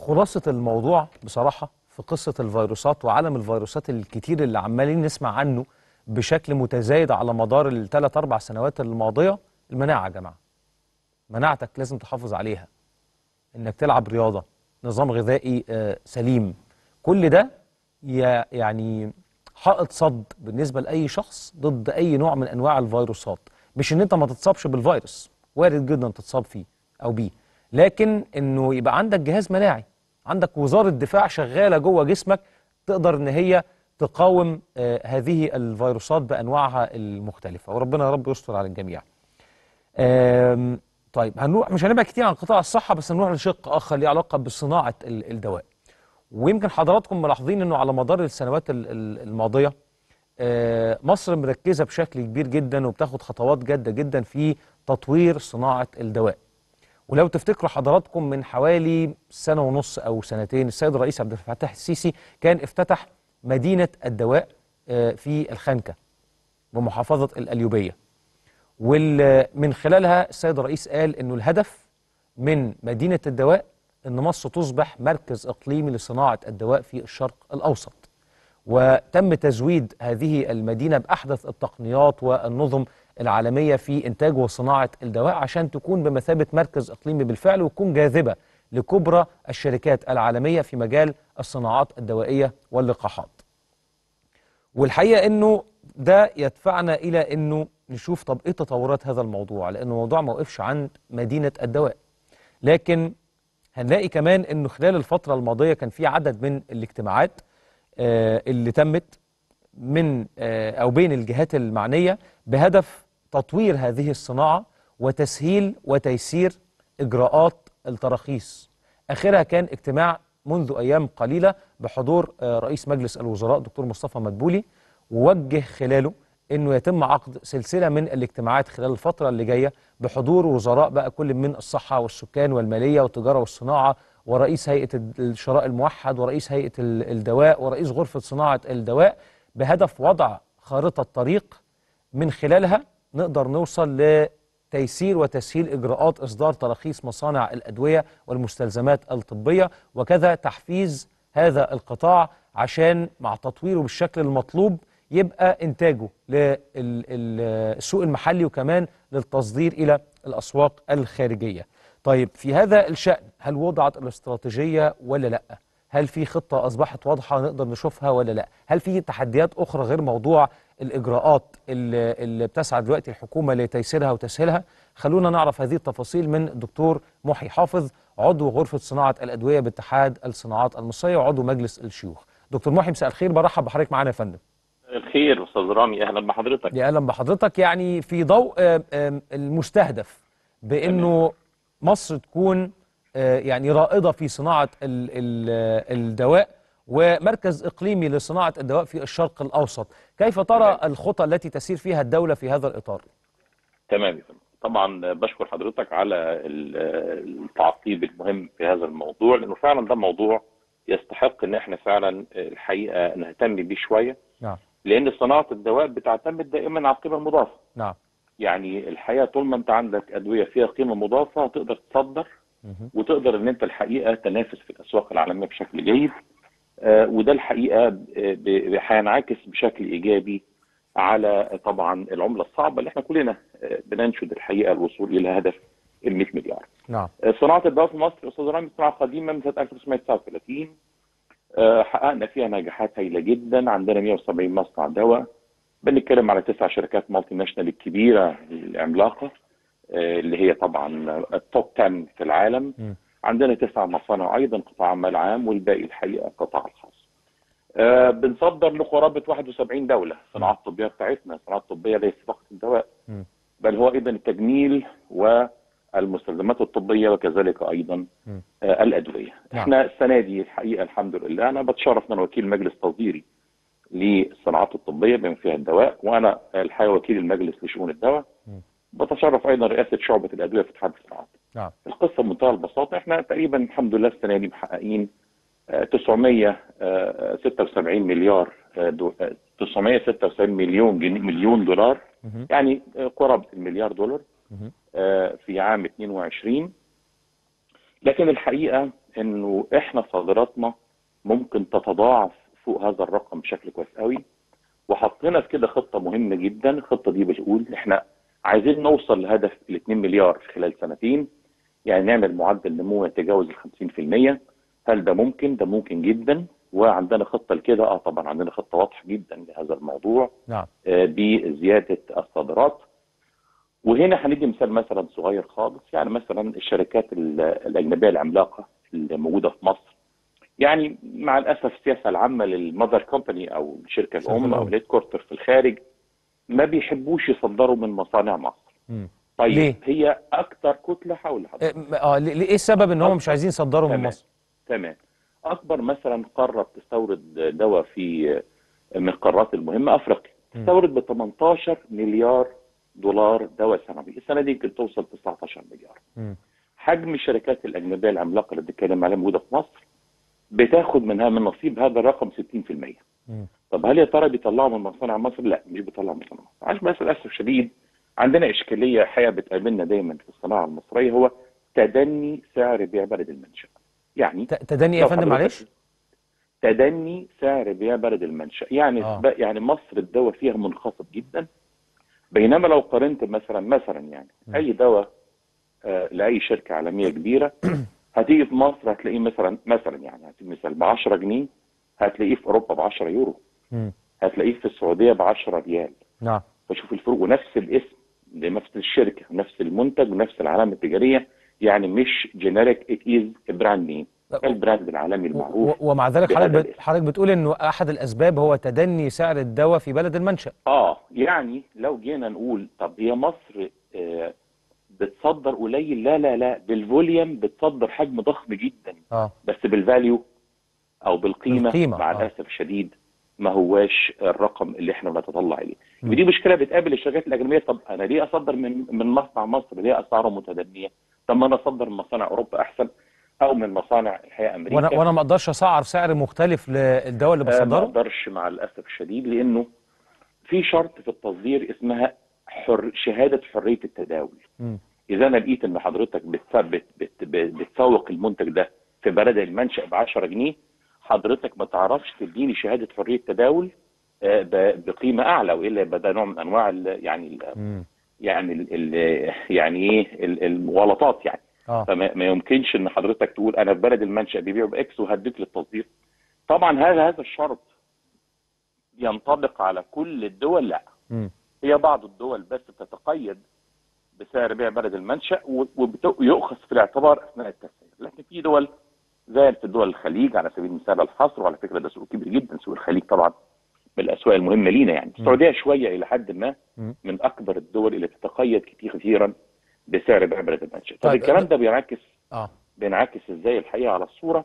خلاصة الموضوع بصراحة في قصة الفيروسات وعالم الفيروسات الكتير اللي عمالين نسمع عنه بشكل متزايد على مدار الثلاث أربع سنوات الماضية المناعة يا جماعة مناعتك لازم تحافظ عليها إنك تلعب رياضة نظام غذائي آه، سليم كل ده ي- يعني حائط صد بالنسبة لأي شخص ضد أي نوع من أنواع الفيروسات مش إن أنت ما تتصابش بالفيروس وارد جدا تتصاب فيه أو بيه لكن إنه يبقى عندك جهاز مناعي عندك وزارة دفاع شغالة جوه جسمك تقدر إن هي تقاوم آه، هذه الفيروسات بأنواعها المختلفة وربنا يا رب يستر على الجميع آم، طيب هنروح مش هنبعد كتير عن قطاع الصحة بس هنروح لشق آخر ليه علاقة بصناعة ال- الدواء ويمكن حضراتكم ملاحظين انه على مدار السنوات ال- ال- الماضيه آه، مصر مركزه بشكل كبير جدا وبتاخد خطوات جاده جدا في تطوير صناعه الدواء. ولو تفتكروا حضراتكم من حوالي سنه ونص او سنتين السيد الرئيس عبد الفتاح السيسي كان افتتح مدينه الدواء آه، في الخنكه بمحافظه القليوبيه. ومن خلالها السيد الرئيس قال انه الهدف من مدينة الدواء أن مصر تصبح مركز إقليمي لصناعة الدواء في الشرق الأوسط وتم تزويد هذه المدينة بأحدث التقنيات والنظم العالمية في إنتاج وصناعة الدواء عشان تكون بمثابة مركز إقليمي بالفعل وتكون جاذبة لكبرى الشركات العالمية في مجال الصناعات الدوائية واللقاحات والحقيقه انه ده يدفعنا الى انه نشوف طب ايه تطورات هذا الموضوع لان الموضوع ما وقفش عند مدينه الدواء لكن هنلاقي كمان انه خلال الفتره الماضيه كان في عدد من الاجتماعات آه، اللي تمت من آه، او بين الجهات المعنيه بهدف تطوير هذه الصناعه وتسهيل وتيسير اجراءات التراخيص اخرها كان اجتماع منذ ايام قليله بحضور آه، رئيس مجلس الوزراء دكتور مصطفى مدبولي ووجه خلاله انه يتم عقد سلسله من الاجتماعات خلال الفتره اللي جايه بحضور وزراء بقى كل من الصحه والسكان والماليه والتجاره والصناعه ورئيس هيئه الشراء الموحد ورئيس هيئه ال- الدواء ورئيس غرفه صناعه الدواء بهدف وضع خارطه طريق من خلالها نقدر نوصل لتيسير وتسهيل اجراءات اصدار تراخيص مصانع الادويه والمستلزمات الطبيه وكذا تحفيز هذا القطاع عشان مع تطويره بالشكل المطلوب يبقى انتاجه للسوق المحلي وكمان للتصدير الى الاسواق الخارجيه. طيب في هذا الشان هل وضعت الاستراتيجيه ولا لا؟ هل في خطه اصبحت واضحه نقدر نشوفها ولا لا؟ هل في تحديات اخرى غير موضوع الاجراءات اللي, اللي بتسعى دلوقتي الحكومه لتيسيرها وتسهيلها؟ خلونا نعرف هذه التفاصيل من الدكتور محي حافظ عضو غرفه صناعه الادويه باتحاد الصناعات المصريه وعضو مجلس الشيوخ. دكتور محي مساء الخير برحب بحضرتك معانا يا فندم. الخير استاذ رامي اهلا بحضرتك يا اهلا بحضرتك يعني في ضوء آم، آم، المستهدف بانه مصر تكون آه، يعني رائده في صناعه ال- ال- آه، الدواء ومركز اقليمي لصناعه الدواء في الشرق الاوسط، كيف ترى الخطى التي تسير فيها الدوله في هذا الاطار؟ تمام يا فندم. طبعا بشكر حضرتك على ال- التعقيب المهم في هذا الموضوع لانه فعلا ده موضوع يستحق ان احنا فعلا الحقيقه نهتم بيه شويه نعم لان صناعه الدواء بتعتمد دائما على القيمه المضافه نعم يعني الحقيقه طول ما انت عندك ادويه فيها قيمه مضافه تقدر تصدر مهم. وتقدر ان انت الحقيقه تنافس في الاسواق العالميه بشكل جيد آه، وده الحقيقه ب- ب- هينعكس بشكل ايجابي على طبعا العمله الصعبه اللي احنا كلنا آه، بننشد الحقيقه الوصول الى هدف ال 100 مليار. نعم آه، صناعه الدواء في مصر استاذ رامي صناعه قديمه من سنه 1939 آه، حققنا فيها نجاحات هائله جدا عندنا 170 مصنع دواء بنتكلم على تسع شركات مالتي ناشونال الكبيره العملاقه آه، اللي هي طبعا التوب 10 في العالم م. عندنا تسع مصانع ايضا قطاع عمل عام والباقي الحقيقه القطاع الخاص. آه، بنصدر لقرابه 71 دوله الصناعات الطبيه بتاعتنا، الصناعات الطبيه ليس فقط الدواء م. بل هو ايضا التجميل والمستلزمات الطبيه وكذلك ايضا م. آه، الادويه. نعم. احنا السنه دي الحقيقه الحمد لله انا بتشرف ان انا وكيل مجلس تصديري للصناعات الطبيه بما فيها الدواء وانا الحقيقه وكيل المجلس لشؤون الدواء. م. بتشرف ايضا رئاسه شعبه الادويه في اتحاد الصناعات. نعم القصه بمنتهى البساطه احنا تقريبا الحمد لله السنه دي محققين آه، 976 مليار آه، دو- آه، 976 مليون جنيه مليون دولار مهم. يعني آه، قرابه المليار دولار مهم. آه، في عام 22 لكن الحقيقه انه احنا صادراتنا ممكن تتضاعف فوق هذا الرقم بشكل كويس قوي وحطينا في كده خطه مهمه جدا الخطه دي بتقول احنا عايزين نوصل لهدف ال 2 مليار في خلال سنتين يعني نعمل معدل نمو يتجاوز ال 50% هل ده ممكن؟ ده ممكن جدا وعندنا خطه لكده اه طبعا عندنا خطه واضحه جدا لهذا الموضوع نعم آه، بزياده الصادرات وهنا هندي مثال مثلا صغير خالص يعني مثلا الشركات ال- الاجنبيه العملاقه اللي موجوده في مصر يعني مع الاسف السياسه العامه للمذر كومباني او الشركه الشركة الام او الأم. الهيد كورتر في الخارج ما بيحبوش يصدروا من مصانع مصر مم. طيب ليه؟ هي اكتر كتله حول حضرتك اه اه ليه ليه- ايه السبب ان هم مش عايزين يصدروا من تمام. مصر تمام اكبر مثلا قاره بتستورد دواء في من القارات المهمه افريقيا م. تستورد ب 18 مليار دولار دواء سنوي السنه دي يمكن توصل 19 مليار مم. حجم الشركات الاجنبيه العملاقه اللي بتتكلم عليها موجوده في مصر بتاخد منها من نصيب هذا الرقم 60% مم. طب هل يا ترى بيطلعوا من مصانع مصر؟ لا مش بيطلعوا من مصانع مصر عشان بس للاسف الشديد عندنا اشكاليه حقيقه بتقابلنا دايما في الصناعه المصريه هو تدني سعر بيع بلد المنشا يعني ت- تدني يا لو فندم حضرتك- معلش تدني سعر بيع بلد المنشأ يعني آه. آه. يعني مصر الدواء فيها منخفض جدا بينما لو قارنت مثلا مثلا يعني م. اي دواء آه لاي شركه عالميه كبيره هتيجي في مصر هتلاقيه مثلا مثلا يعني هتيجي مثلا ب 10 جنيه هتلاقيه في اوروبا ب 10 يورو مم. هتلاقيه في السعوديه ب 10 ريال نعم فشوف الفروق ونفس الاسم لنفس الشركه ونفس المنتج ونفس العلامه التجاريه يعني مش جينيريك ات از براند نيم البراند العالمي و- المعروف و- ومع ذلك حضرتك بهذا بت- الاسم. حضرتك بتقول انه احد الاسباب هو تدني سعر الدواء في بلد المنشأ اه يعني لو جينا نقول طب هي مصر آه بتصدر قليل لا لا لا بالفوليوم بتصدر حجم ضخم جدا اه بس بالفاليو او بالقيمه, بالقيمة، مع آه. الاسف الشديد ما هواش الرقم اللي احنا بنتطلع اليه م. ودي مشكله بتقابل الشركات الاجنبيه طب انا ليه اصدر من من مصنع مصر ليه اسعاره متدنيه طب ما انا اصدر من مصانع اوروبا احسن او من مصانع الحقيقه امريكا وانا وانا ما اقدرش اسعر سعر مختلف للدواء اللي آه، ما بصدره اقدرش مع الاسف الشديد لانه في شرط في التصدير اسمها حر شهاده حريه التداول مم. اذا انا لقيت ان حضرتك بتثبت بت بت بتسوق المنتج ده في بلد المنشا ب 10 جنيه حضرتك ما تعرفش تديني شهاده حريه تداول آه، ب- بقيمه اعلى والا يبقى ده نوع من انواع ال يعني ال مم. يعني ال ال يعني ايه ال- المغالطات يعني اه فما ما يمكنش ان حضرتك تقول انا في بلد المنشا بيبيعوا باكس وهديك للتصدير طبعا هذا هذا الشرط ينطبق على كل الدول لا مم. هي بعض الدول بس بتتقيد بسعر بيع بلد المنشا ويؤخذ في الاعتبار اثناء التسعير لكن في دول زي في دول الخليج على سبيل المثال الحصر وعلى فكره ده سوق كبير جدا سوق الخليج طبعا من الاسواق المهمه لينا يعني السعوديه شويه الى حد ما مم. من اكبر الدول اللي تتقيد كتير كثيرا بسعر بيع بلد المنشا طب طيب، الكلام ده بينعكس اه بينعكس ازاي الحقيقه على الصوره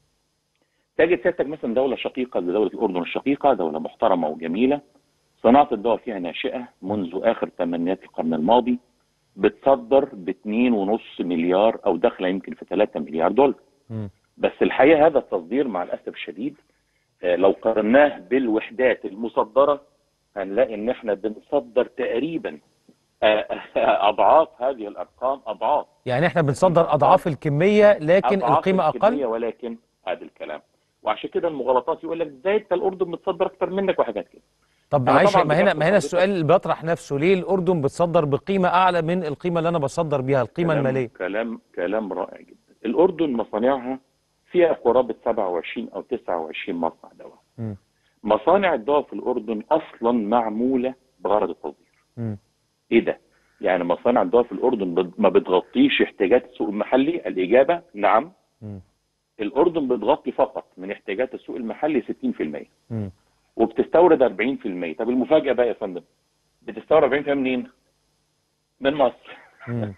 تجد سيادتك مثلا دوله شقيقه زي دوله الاردن الشقيقه دوله محترمه وجميله صناعه الدواء فيها ناشئه منذ اخر ثمانينات القرن الماضي بتصدر ب 2.5 مليار او داخله يمكن في 3 مليار دولار مم. بس الحقيقه هذا التصدير مع الاسف الشديد آه، لو قارناه بالوحدات المصدره هنلاقي ان احنا بنصدر تقريبا آه، اضعاف هذه الارقام اضعاف يعني احنا بنصدر اضعاف الكميه لكن أضعاف القيمه الكمية اقل ولكن هذا الكلام وعشان كده المغالطات يقول لك ازاي انت الاردن بتصدر اكتر منك وحاجات كده طب أنا معلش طبعاً ما هنا بحب ما هنا حضرتك- السؤال اللي بيطرح نفسه ليه الاردن بتصدر بقيمه اعلى من القيمه اللي انا بصدر بيها القيمه كلام الماليه كلام كلام رائع جدا الاردن مصانعها فيها قرابه 27 او 29 مصنع دواء مم. مصانع الدواء في الاردن اصلا معموله بغرض التصدير مم. ايه ده يعني مصانع الدواء في الاردن بت- ما بتغطيش احتياجات السوق المحلي الاجابه نعم مم. الاردن بتغطي فقط من احتياجات السوق المحلي 60% مم. وبتستورد 40% طب المفاجاه بقى يا فندم بتستورد 40% منين من مصر مم.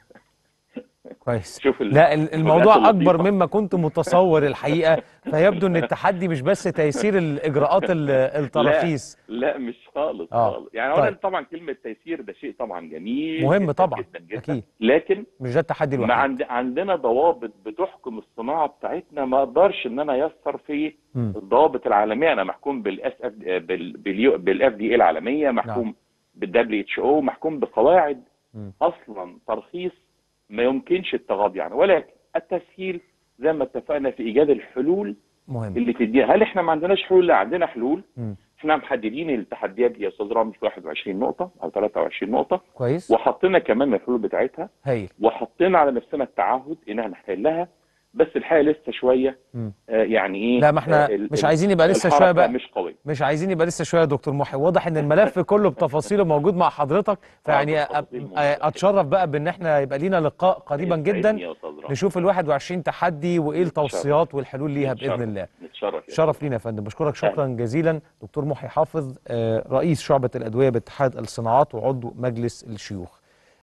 كويس شوف ال- لا ال- الفروقات الموضوع اكبر اللطيفة. مما كنت متصور الحقيقه فيبدو ان التحدي مش بس تيسير الاجراءات ال- التراخيص لا مش خالص آه. خالص يعني طيب. اولا طبعا كلمه تيسير ده شيء طبعا جميل مهم جداً طبعاً، جدا جدا أكيد. لكن مش ده التحدي ما الوحيد عند عندنا ضوابط بتحكم الصناعه بتاعتنا ما اقدرش ان انا ايسر في مم. الضوابط العالميه انا محكوم بالاس اف بالاف دي العالميه محكوم نعم. بالدبليو اتش او محكوم بقواعد مم. اصلا ترخيص ما يمكنش التغاضي عنه ولكن التسهيل زي ما اتفقنا في ايجاد الحلول مهم اللي تديها هل احنا ما عندناش حلول لا عندنا حلول مم. احنا محددين التحديات دي يا استاذ رامي في 21 نقطه او 23 نقطه كويس وحطينا كمان الحلول بتاعتها هايل وحطينا على نفسنا التعهد ان احنا نحلها بس الحقيقه لسه شويه مم. آه يعني ايه لا ما احنا آه، ال- مش ال- عايزين يبقى لسه الحركة شويه بقى مش قويه مش عايزين يبقى لسه شويه يا دكتور محي واضح ان الملف كله بتفاصيله موجود مع حضرتك فيعني بالتفاصيل أ- موجودة. اتشرف بقى بان احنا يبقى لينا لقاء قريبا يسعدني جدا يا أستاذ رامي. نشوف ال 21 تحدي وايه التوصيات والحلول ليها باذن نتشرف- الله نتشرف يا شرف لينا يا فندم بشكرك شكرا جزيلا دكتور محي حافظ آه، رئيس شعبة الأدوية باتحاد الصناعات وعضو مجلس الشيوخ